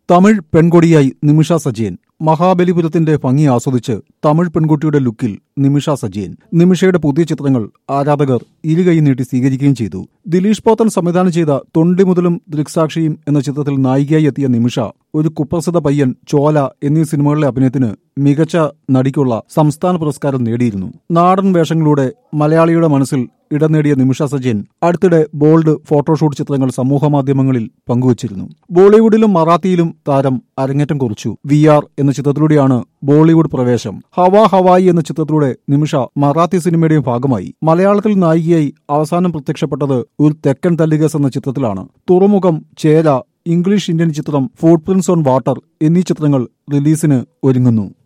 തമിഴ് പെൺകൊടിയായി നിമിഷ സജയൻ മഹാബലിപുരത്തിന്റെ ഭംഗി ആസ്വദിച്ച് തമിഴ് പെൺകുട്ടിയുടെ ലുക്കിൽ നിമിഷ സജയൻ നിമിഷയുടെ പുതിയ ചിത്രങ്ങൾ ആരാധകർ ഇരുകൈ നീട്ടി സ്വീകരിക്കുകയും ചെയ്തു ദിലീഷ് പോത്തൻ സംവിധാനം ചെയ്ത തൊണ്ടി മുതലും ദൃക്സാക്ഷിയും എന്ന ചിത്രത്തിൽ നായികയായി എത്തിയ നിമിഷ ഒരു കുപ്രസിദ്ധ പയ്യൻ ചോല എന്നീ സിനിമകളിലെ അഭിനയത്തിന് മികച്ച നടിക്കുള്ള സംസ്ഥാന പുരസ്കാരം നേടിയിരുന്നു നാടൻ വേഷങ്ങളിലൂടെ മലയാളിയുടെ മനസ്സിൽ ഇടം നേടിയ നിമിഷ സജയൻ അടുത്തിടെ ബോൾഡ് ഫോട്ടോഷൂട്ട് ചിത്രങ്ങൾ സമൂഹമാധ്യമങ്ങളിൽ പങ്കുവച്ചിരുന്നു ബോളിവുഡിലും മറാത്തിയിലും താരം അരങ്ങേറ്റം കുറിച്ചു വി ആർ എന്ന ചിത്രത്തിലൂടെയാണ് ബോളിവുഡ് പ്രവേശം ഹവ ഹവായി എന്ന ചിത്രത്തിലൂടെ നിമിഷ മറാത്തി സിനിമയുടെയും ഭാഗമായി മലയാളത്തിൽ നായികയായി അവസാനം പ്രത്യക്ഷപ്പെട്ടത് ഒരു തെക്കൻ തല്ലികസ് എന്ന ചിത്രത്തിലാണ് തുറമുഖം ചേര ഇംഗ്ലീഷ് ഇന്ത്യൻ ചിത്രം ഫുട് പ്രിൻസ് ഓൺ വാട്ടർ എന്നീ ചിത്രങ്ങൾ റിലീസിന് ഒരുങ്ങുന്നു